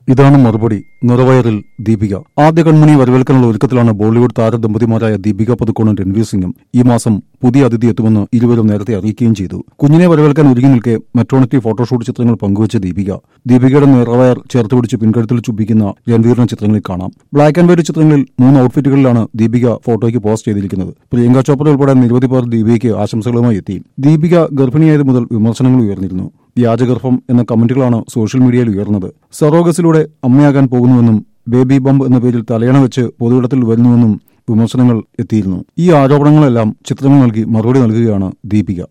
ഇതാണ് മറുപടി നിറവയറിൽ ദീപിക ആദ്യ കൺമണി വരവേൽക്കാനുള്ള ഒരുക്കത്തിലാണ് ബോളിവുഡ് താരദമ്പതിമാരായ ദീപിക പതുക്കോണും രൺവീർ സിംഗും ഈ മാസം പുതിയ അതിഥി എത്തുമെന്ന് ഇരുവരും നേരത്തെ അറിയിക്കുകയും ചെയ്തു കുഞ്ഞിനെ വരവേൽക്കാൻ ഒരുങ്ങി നിൽക്കെ മെട്രോണിറ്റി ഫോട്ടോഷൂട്ട് ചിത്രങ്ങൾ പങ്കുവച്ച ദീപിക ദീപികയുടെ നിറവയർ ചേർത്ത് പിടിച്ച് പിൻകഴുത്തിൽ ചുംബിക്കുന്ന രൺവീറിനെ ചിത്രങ്ങളിൽ കാണാം ബ്ലാക്ക് ആൻഡ് വൈറ്റ് ചിത്രങ്ങളിൽ മൂന്ന് ഔട്ട്ഫിറ്റുകളിലാണ് ദീപിക ഫോട്ടോയ്ക്ക് പോസ്റ്റ് ചെയ്തിരിക്കുന്നത് പ്രിയങ്ക ചോപ്ര ഉൾപ്പെടെ നിരവധി പേർ ദീപികയ്ക്ക് ആശംസകളുമായി എത്തി ദീപിക ഗർഭിണിയായത് മുതൽ വിമർശനങ്ങൾ ഉയർന്നിരുന്നു വ്യാജഗർഭം എന്ന കമന്റുകളാണ് സോഷ്യൽ മീഡിയയിൽ ഉയർന്നത് സറോഗസിലൂടെ അമ്മയാകാൻ പോകുന്നുവെന്നും ബേബി ബംബ് എന്ന പേരിൽ തലയണ വെച്ച് പൊതുയിടത്തിൽ വരുന്നുവെന്നും വിമർശനങ്ങൾ എത്തിയിരുന്നു ഈ ആരോപണങ്ങളെല്ലാം ചിത്രങ്ങൾ നൽകി മറുപടി നൽകുകയാണ് ദീപിക